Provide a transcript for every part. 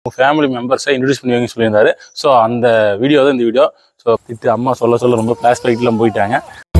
family மெம்பர்ஸை introduce பண்ணி வைங்க சொல்லியிருந்தாரு ஸோ அந்த வீடியோ தான் இந்த வீடியோ ஸோ திட்டு அம்மா சொல்ல சொல்ல ரொம்ப ஃப்ளாஷ்பேக்லாம் போயிட்டாங்க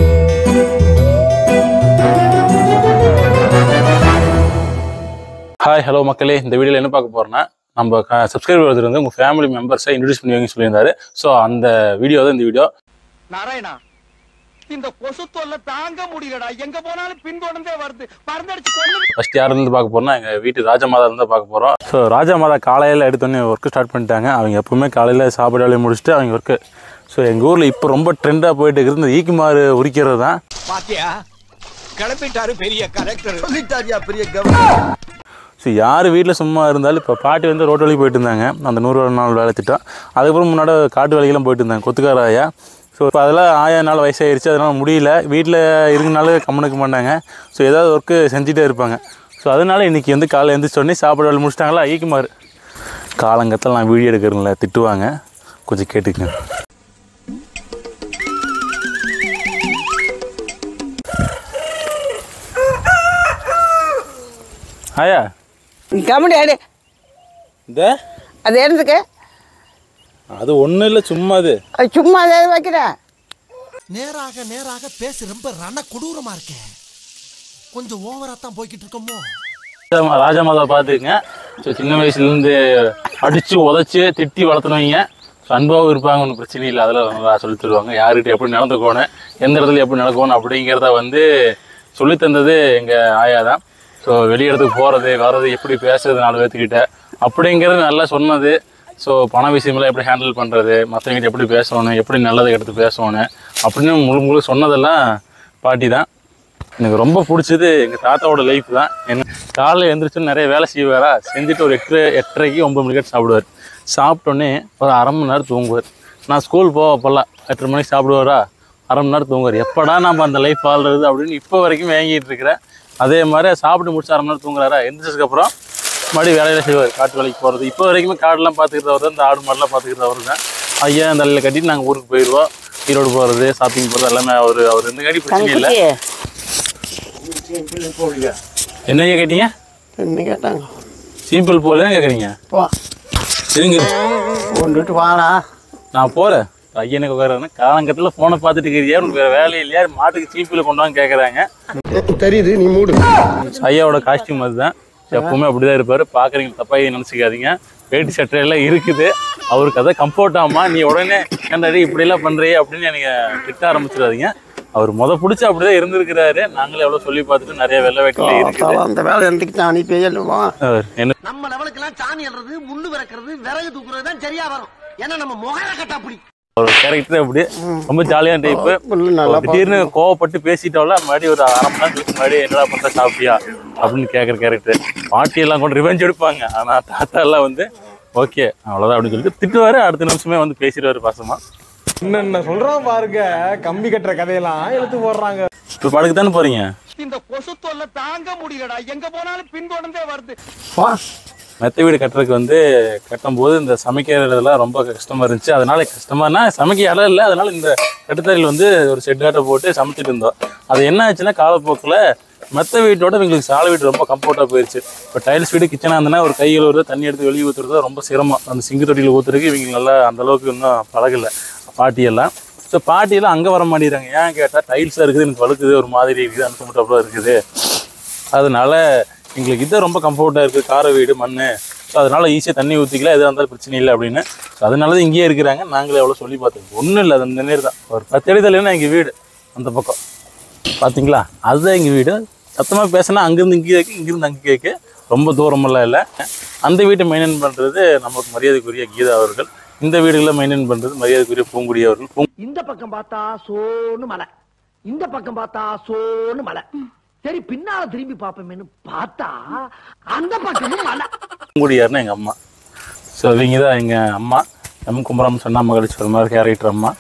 ஹாய் ஹலோ மக்களே இந்த வீடியோவில் என்ன பார்க்க போறோம்னா நம்ம சப்ஸ்கிரைபர் ஒருத்தர் வந்து உங்கள் ஃபேமிலி மெம்பர்ஸை இன்ட்ரடியூஸ் பண்ணி வைங்க சொல்லியிருந்தாரு ஸோ அந்த வீடியோ தான் இந்த வீடியோ நாராயணா இந்த கொசு தொல்லை தாங்க முடியலடா எங்க போனாலும் பின்தொடர்ந்தே வருது பறந்தடிச்சு கொண்டு ஃபர்ஸ்ட் யாருந்து பார்க்க போறோம்னா எங்கள் வீட்டு ராஜமாதா இருந்து பார்க்க போகிறோம் ஸோ ராஜமாதா காலையில் எடுத்தோடனே ஒர்க்கு ஸ்டார்ட் பண்ணிட்டாங்க அவங்க எப்பவுமே காலையில் சாப்பாடு வேலையை முடிச்சுட்டு அவங்க ஒர்க்கு ஸோ எங்கள் ஊரில் இப்போ ரொம்ப ட்ரெண்டாக போயிட்டு இருக்குது இந்த ஈக்குமாறு உரிக்கிறது தான் பாத்தியா கிளம்பிட்டாரு பெரிய கலெக்டர் சொல்லிட்டாரியா பெரிய கவனம் ஸோ யார் வீட்டில் சும்மா இருந்தாலும் இப்போ பாட்டி வந்து ரோட்டு வழி போயிட்டு இருந்தாங்க அந்த நூறு நாள் வேலை திட்டம் அதுக்கப்புறம் முன்னாடி காட்டு வேலைக்கெல்லாம் போயிட்டு இருந்தாங்க கொத்துக்கார ஆயா ஸோ இப்போ அதெல்லாம் ஆயா நாள் வயசாயிருச்சு அதனால் முடியல வீட்டில் இருக்கனால கம்மனுக்க மாட்டாங்க ஸோ ஏதாவது ஒர்க்கு செஞ்சுட்டே இருப்பாங்க ஸோ அதனால இன்றைக்கி வந்து காலையில் எழுந்திரிச்ச உடனே சாப்பாடு வேலை முடிச்சிட்டாங்களா ஈக்குமாறு காலங்கத்தில் நான் வீடியோ எடுக்கிறேன்ல திட்டுவாங்க கொஞ்சம் கேட்டுக்கங்க ஆயா கமெண்ட் ஆடு இந்த அது என்னதுக்கு அது ஒன்றும் இல்லை சும்மா அது அது சும்மா ஏதாவது வைக்கிறேன் நேராக நேராக பேச ரொம்ப ரண கொடூரமா இருக்கே கொஞ்சம் ஓவரா தான் போய்கிட்டு இருக்கோமோ ராஜா- ராஜா மாதா பார்த்துக்குங்க ஸோ சின்ன வயசுலேருந்து அடித்து உதச்சி திட்டி வளர்த்துனவங்க ஸோ அன்பாகவும் இருப்பாங்க ஒன்றும் பிரச்சனை இல்லை அதில் நல்லா சொல்லித் தருவாங்க யார்கிட்ட எப்படி நடந்துக்கணும் எந்த இடத்துல எப்படி நடக்கணும் அப்படிங்கிறத வந்து சொல்லித் தந்தது எங்கள் ஆயா தான் ஸோ வெளி இடத்துக்கு போகிறது வர்றது எப்படி பேசுறது நாலு பேர்த்துக்கிட்ட அப்படிங்கிறது நல்லா சொன்னது ஸோ பண விஷயமெல்லாம் எப்படி ஹேண்டில் பண்ணுறது மற்றவங்கிட்ட எப்படி பேசணும் எப்படி நல்லதை எடுத்து பேசணும் அப்படின்னு முழு முழு சொன்னதெல்லாம் பாட்டி தான் எனக்கு ரொம்ப பிடிச்சது எங்கள் தாத்தாவோட லைஃப் தான் என்ன காலையில் எழுந்திரிச்சோன்னு நிறைய வேலை செய்வாரா செஞ்சுட்டு ஒரு எட்டு எட்டரைக்கு ஒம்பது மணிக்கு சாப்பிடுவார் சாப்பிட்டோன்னே ஒரு அரை மணி நேரம் தூங்குவார் நான் ஸ்கூல் போக போகலாம் எட்டரை மணிக்கு சாப்பிடுவாரா அரை மணி நேரம் தூங்குவார் எப்படா நம்ம அந்த லைஃப் வாழ்றது அப்படின்னு இப்போ வரைக்கும் வாங்கிட்டு இருக்கிறேன் அதே மாதிரி சாப்பிட்டு முடிச்சு அரை மணி நேரம் தூங்குறாரா எந்திரிச்சதுக்கப்புறம் மறுபடியும் வேலையில செய்வார் காட்டு வேலைக்கு போகிறது இப்போ வரைக்குமே காடெல்லாம் பார்த்துக்கிறது அவர் தான் இந்த ஆடு மாடெல்லாம் பார்த்துக்கிறது அவர் தான் ஐயா அந்த தலையில் கட்டிட்டு நாங்கள் ஊருக்கு போயிடுவோம் ஈரோடு போகிறது ஷாப்பிங் போகிறது எல்லாமே அவர் அவர் இருந்தங்காட்டி பிரச்சனை இல்லை தங்கச்சி என்னங்க கேட்டீங்க என்ன கேட்டாங்க சிம்பிள் போல கேட்குறீங்க போ சரிங்க கொண்டுட்டு வாடா நான் போகிறேன் பையனுக்கு உட்காரன்னு காலங்கத்தில் ஃபோனை பார்த்துட்டு இருக்கிறியா உனக்கு வேறு வேலை இல்லையா மாட்டுக்கு சீப்பில் கொண்டு வாங்க கேட்குறாங்க தெரியுது நீ மூடு ஐயாவோட காஸ்டியூம் அதுதான் எப்பவுமே அப்படிதான் இருப்பார் பார்க்குறீங்க தப்பாக நினச்சிக்காதீங்க வேட்டி சட்டை எல்லாம் இருக்குது அவருக்கு அதை கம்ஃபர்ட் ஆமா நீ உடனே ஏன்டாடி இப்படியெல்லாம் பண்ணுறியே அப்படின்னு எனக்கு திட்ட ஆரம்பிச்சிடாதீங்க அவர் முத பிடிச்சி அப்படிதான் இருந்திருக்கிறாரு நாங்களே எவ்வளோ சொல்லி பார்த்துட்டு நிறைய வெள்ளை வேட்டில இருக்குது அந்த வேலை எந்தக்கு நான் அனுப்பி எழுதுவோம் அவர் என்ன நம்ம லெவலுக்கு எல்லாம் சாணி அல்றது முள்ளு விறக்கிறது விறகு தூக்குறது தான் சரியா வரும் ஏன்னா நம்ம முகர கட்ட அப்படி ஒரு கேரக்டர் அப்படி ரொம்ப ஜாலியான டைப்பு புல்லு நல்லா திடீர்னு கோவப்பட்டு பேசிட்டோம்ல மறுபடியும் ஒரு அரை மணி நேரம் கழிச்சு மறுபடியும் என்னடா பண்ற சாப்பிட்டியா அப்படின்னு கேட்குற கேரக்டர் பாட்டி எல்லாம் கொண்டு ரிவெஞ்ச் எடுப்பாங்க ஆனா தாத்தா எல்லாம் வந்து ஓகே அவ்வளவுதான் அப்படின்னு சொல்லிட்டு திட்டுவாரு அடுத்த நிமிஷமே வந்து பேசிடுவாரு பாசமா என்னென்ன சொல்றான் பாருங்க கம்பி கட்டுற கதையெல்லாம் இழுத்து போடுறாங்க இப்போ படுக்க தானே போறீங்க இந்த கொசு தொல்லை தாங்க முடியலடா எங்க போனாலும் பின்தொடர்ந்தே வருது வா மெத்த வீடு கட்டுறதுக்கு வந்து கட்டும்போது இந்த சமைக்கிறதுலாம் ரொம்ப கஷ்டமா இருந்துச்சு அதனால கஷ்டமானா சமைக்க இடம் இல்லை அதனால இந்த கட்டுத்தறியில் வந்து ஒரு செட்டாட்டை போட்டு சமைச்சிட்டு இருந்தோம் அது என்ன ஆச்சுன்னா காலப்போக்கில் மற்ற வீட்டோட எங்களுக்கு சாலை வீடு ரொம்ப கம்ஃபர்ட்டாக போயிடுச்சு இப்போ டைல்ஸ் வீடு கிச்சனாக இருந்ததுன்னா ஒரு கை கழுவுறது தண்ணி எடுத்து வெளியே ஊற்றுறது ரொம்ப சிரமம் அந்த சிங்கு தொட்டியில் ஊற்றுறதுக்கு இவங்க நல்லா அந்த அளவுக்கு இன்னும் பழகலை பாட்டியெல்லாம் ஸோ பாட்டியெல்லாம் அங்கே வர மாட்டேங்கிறாங்க ஏன் கேட்டால் டைல்ஸாக இருக்குது எனக்கு வழுக்குது ஒரு மாதிரி இருக்குது அன்கம்ஃபர்டபுளாக இருக்குது அதனால எங்களுக்கு இது ரொம்ப கம்ஃபர்ட்டாக இருக்குது கார வீடு மண் ஸோ அதனால ஈஸியாக தண்ணி ஊற்றிக்கலாம் எதாக இருந்தாலும் பிரச்சனை இல்லை அப்படின்னு ஸோ அதனால தான் இங்கேயே இருக்கிறாங்க நாங்களே எவ்வளோ சொல்லி பார்த்தோம் ஒன்றும் இல்லை அது அந்த நேரம் தான் ஒரு பத்து அடி தள்ளினா எங்கள் வீடு அந்த பக்கம் பார்த்தீங்களா அதுதான் எங்கள் வீடு சத்தமாக பேசினா அங்கேருந்து இங்கே கேட்கு இங்கேருந்து அங்கே கேட்கு ரொம்ப தூரமெல்லாம் இல்லை அந்த வீட்டை மெயின்டைன் பண்ணுறது நமக்கு மரியாதைக்குரிய கீதா அவர்கள் இந்த வீடுகளை மெயின்டைன் பண்ணுறது மரியாதைக்குரிய பூங்குடி அவர்கள் பூ இந்த பக்கம் பார்த்தா சோன்னு மலை இந்த பக்கம் பார்த்தா சோன்னு மலை சரி பின்னால திரும்பி பாப்போமேனு பார்த்தா அந்த பக்கமும் மலை பூங்குடியார்னு எங்கள் அம்மா ஸோ இவங்க தான் எங்கள் அம்மா எம் குமரம் சொன்னா மகளிர் மாதிரி கேரக்டர் அம்மா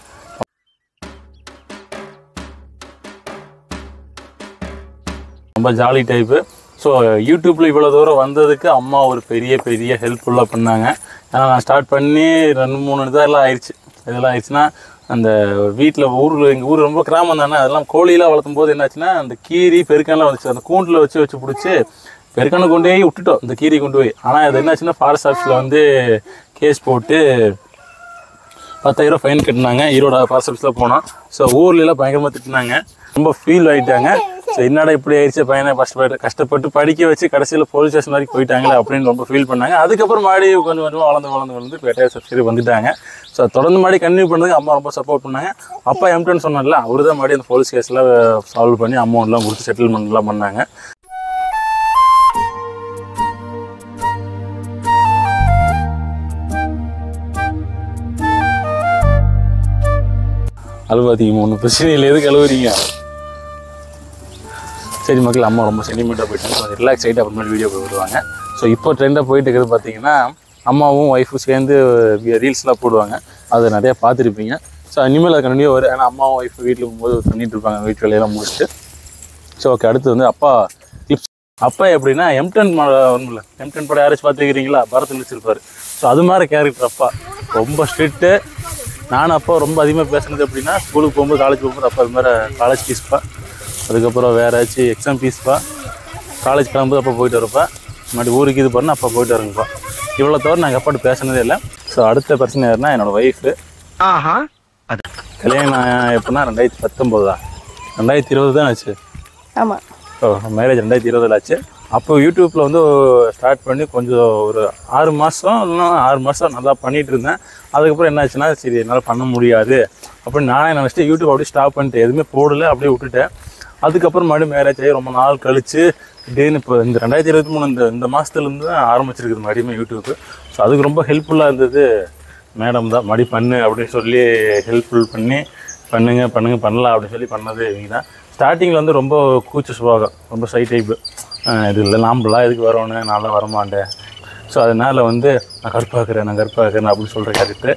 ரொம்ப ஜாலி டைப்பு ஸோ யூடியூப்பில் இவ்வளோ தூரம் வந்ததுக்கு அம்மா ஒரு பெரிய பெரிய ஹெல்ப்ஃபுல்லாக பண்ணாங்க ஏன்னா நான் ஸ்டார்ட் பண்ணி ரெண்டு மூணு இதெல்லாம் ஆயிடுச்சு இதெல்லாம் ஆயிடுச்சுன்னா அந்த வீட்டில் ஊரில் எங்கள் ஊர் ரொம்ப கிராமம் தானே அதெல்லாம் கோழியெல்லாம் வளர்த்தும் போது என்னாச்சுன்னா அந்த கீரி பெருக்கெல்லாம் வந்துச்சு அந்த கூண்டில் வச்சு வச்சு பிடிச்சி பெருக்கான கொண்டு போய் விட்டுட்டோம் இந்த கீரி கொண்டு போய் ஆனால் அது என்னாச்சுன்னா ஃபாரஸ்ட் ஆஃபீஸில் வந்து கேஸ் போட்டு பத்தாயிரம் ஃபைன் கட்டினாங்க ஈரோட ஃபாரஸ்ட் ஆஃபீஸில் போனோம் ஸோ ஊர்லலாம் பயங்கரமாக திட்டினாங்க ரொம்ப ஃபீல் ஆகிட்டாங்க ஸோ என்னடா இப்படி ஆயிடுச்சு பையனை கஷ்டப்பட்டு கஷ்டப்பட்டு படிக்க வச்சு கடைசியில் போலீஸ் ஸ்டேஷன் வரைக்கும் போயிட்டாங்களே அப்படின்னு ரொம்ப ஃபீல் பண்ணாங்க அதுக்கப்புறம் மாடி கொஞ்சம் கொஞ்சமாக வளர்ந்து வளர்ந்து வளர்ந்து இப்போ எட்டாயிரம் சப்ஸ்கிரைப் வந்துட்டாங்க ஸோ தொடர்ந்து மாடி கன்டினியூ பண்ணதுக்கு அம்மா ரொம்ப சப்போர்ட் பண்ணாங்க அப்பா எம்டன் சொன்னார்ல அவரு தான் மாடி அந்த போலீஸ் கேஸில் சால்வ் பண்ணி அமௌண்ட்லாம் கொடுத்து செட்டில்மெண்ட்லாம் பண்ணாங்க அழுவாதீங்க ஒன்றும் பிரச்சனை இல்லை எதுக்கு அழுவுறீங்க சரி மக்கள் அம்மா ரொம்ப சென்டிமெண்ட்டாக போயிட்டாங்க கொஞ்சம் ரிலாக்ஸ் ஆகிட்டு அப்புறமேட்டு வீடியோ போடுவாங்க ஸோ இப்போ ட்ரெண்டாக போயிட்டு இருக்கிறது பார்த்தீங்கன்னா அம்மாவும் ஒய்ஃபும் சேர்ந்து ரீல்ஸ்லாம் போடுவாங்க அதை நிறையா பார்த்துருப்பீங்க ஸோ இனிமேல் அது கண்டிப்பாக வரும் ஏன்னா அம்மாவும் ஒய்ஃப் வீட்டில் இருக்கும்போது பண்ணிட்டு இருப்பாங்க வீட்டு வேலையெல்லாம் முடிச்சுட்டு ஸோ ஓகே அடுத்து வந்து அப்பா கிளிப்ஸ் அப்பா எப்படின்னா எம்டன் ஒன்றும் இல்லை எம்டன் படம் யாராச்சும் பார்த்துருக்கிறீங்களா பரத்தில் வச்சிருப்பாரு ஸோ அது மாதிரி கேரக்டர் அப்பா ரொம்ப ஸ்ட்ரிக்ட்டு நானும் அப்பா ரொம்ப அதிகமாக பேசுனது எப்படின்னா ஸ்கூலுக்கு போகும்போது காலேஜ் போகும்போது அப்பா இது மாதிரி காலேஜ் ஃபீஸ்ப்பா அதுக்கப்புறம் வேறு ஏதாச்சும் எக்ஸாம் ஃபீஸ்ப்பா காலேஜ் கிளம்பும்போது அப்பா போயிட்டு வரப்பா மறுபடி ஊருக்கு இது பண்ண அப்பா போயிட்டு வரங்கப்பா இவ்வளோ தவிர நாங்கள் அப்பாட்ட பேசுனதே இல்லை ஸோ அடுத்த பிரச்சனை யாருன்னா என்னோடய ஒய்ஃபு ஆஹா கல்யாணம் எப்படின்னா ரெண்டாயிரத்தி பத்தொம்போதா ரெண்டாயிரத்தி இருபது தான் ஆச்சு ஆமாம் ஓ மேரேஜ் ரெண்டாயிரத்தி இருபதுல ஆச்சு அப்போ யூடியூப்பில் வந்து ஸ்டார்ட் பண்ணி கொஞ்சம் ஒரு ஆறு மாதம் இல்லைன்னா ஆறு மாதம் நல்லா பண்ணிகிட்டு இருந்தேன் அதுக்கப்புறம் என்னாச்சுன்னா சரி என்னால் பண்ண முடியாது அப்படின்னு நானே நினச்சிட்டு யூடியூப் அப்படியே ஸ்டாப் பண்ணிட்டு எதுவுமே போடல அப்படியே விட்டுட்டேன் அதுக்கப்புறம் மறுபடியும் மேரேஜ் ஆகி ரொம்ப நாள் கழிச்சு திடீர்னு இப்போ இந்த ரெண்டாயிரத்தி இருபத்தி மூணு இந்த இந்த மாதத்துலேருந்து தான் ஆரம்பிச்சிருக்குது மறுபடியும் யூடியூப்பு ஸோ அதுக்கு ரொம்ப ஹெல்ப்ஃபுல்லாக இருந்தது மேடம் தான் மறுபடி பண்ணு அப்படின்னு சொல்லி ஹெல்ப்ஃபுல் பண்ணி பண்ணுங்க பண்ணுங்க பண்ணலாம் அப்படின்னு சொல்லி பண்ணது இவங்க தான் ஸ்டார்டிங்கில் வந்து ரொம்ப கூச்ச சுபாகம் ரொம்ப சை டைப்பு இது இல்லை நாம்பலாம் எதுக்கு வரணும் நான்லாம் வரமாட்டேன் ஸோ அதனால் வந்து நான் கற்பாக்குறேன் நான் கற்பாக்குறேன் அப்படின்னு சொல்கிற கேரக்டர்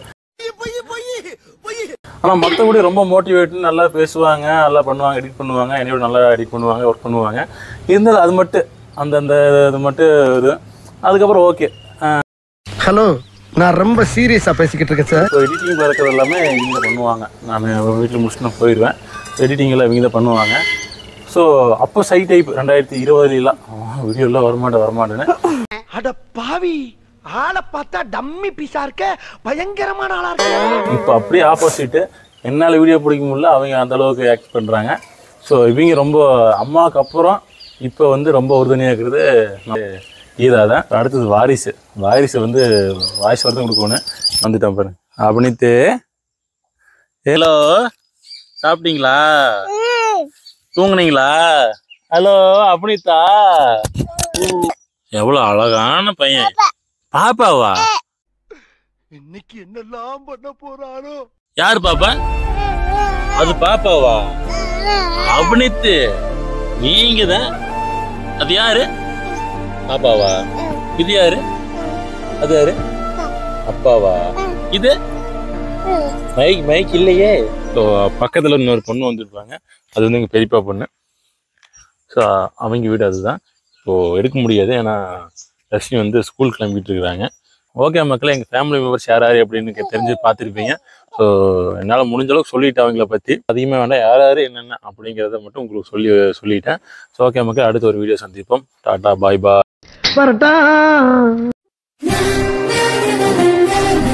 ஆனால் மற்றபடி ரொம்ப மோட்டிவேட் நல்லா பேசுவாங்க நல்லா பண்ணுவாங்க எடிட் பண்ணுவாங்க என்னையோட நல்லா எடிட் பண்ணுவாங்க ஒர்க் பண்ணுவாங்க இருந்தாலும் அது மட்டும் அந்த அந்த இது மட்டும் இது அதுக்கப்புறம் ஓகே ஹலோ நான் ரொம்ப சீரியஸா பேசிக்கிட்டு இருக்கேன் சார் ஸோ எடிட்டிங் இருக்கிறது எல்லாமே இவங்க தான் பண்ணுவாங்க நான் வீட்டில் முடிச்சுட்டு நான் போயிடுவேன் எடிட்டிங் எல்லாம் இவங்க தான் பண்ணுவாங்க ஸோ அப்போ சை டைப் ரெண்டாயிரத்தி இருபதுலாம் வீடியோலாம் வரமாட்டேன் வரமாட்டேன்னு அட பாவி ஆளை பார்த்தா டம்மி பீஸா இருக்க பயங்கரமான ஆளா இருக்க இப்போ அப்படியே ஆப்போசிட்டு என்னால் வீடியோ பிடிக்க முடியல அவங்க அந்த அளவுக்கு ஆக்ட் பண்ணுறாங்க ஸோ இவங்க ரொம்ப அம்மாவுக்கு அப்புறம் இப்போ வந்து ரொம்ப உறுதுணையாக இருக்கிறது ஈதா தான் அடுத்தது வாரிசு வாரிசு வந்து வாய்ஸ் வரதான் கொடுக்கணும் வந்துட்டேன் பாருங்க அபினித்து ஹலோ சாப்பிட்டீங்களா தூங்குனீங்களா ஹலோ அபினிதா எவ்வளோ அழகான பையன் பாப்பாவா இன்னைக்கு என்னெல்லாம் பண்ண போறாரோ யாரு பாப்பா அது பாப்பாவா அபினித்து நீங்க தான் அது யாரு பாப்பாவா இது யாரு அது யாரு அப்பாவா இது மைக் மைக் இல்லையே ஸோ பக்கத்தில் இன்னொரு பொண்ணு வந்திருப்பாங்க அது வந்து எங்கள் பெரியப்பா பொண்ணு ஸோ அவங்க வீடு அதுதான் ஸோ எடுக்க முடியாது ஏன்னா லட்சுமி வந்து ஸ்கூல் கிளம்பிட்டு இருக்கிறாங்க ஓகே மக்களே எங்கள் ஃபேமிலி மெம்பர்ஸ் யார் யார் அப்படின்னு கே- தெரிஞ்சு பார்த்துருப்பீங்க ஸோ என்னால் முடிஞ்ச அளவுக்கு சொல்லிட்டேன் அவங்கள பற்றி அதிகமாக வேண்டாம் யார் யார் என்னென்ன அப்படிங்கிறத மட்டும் உங்களுக்கு சொல்லி சொல்லிட்டேன் ஸோ ஓகே மக்கள் அடுத்த ஒரு வீடியோ சந்திப்போம் டாட்டா பாய் பாய் வரட்டா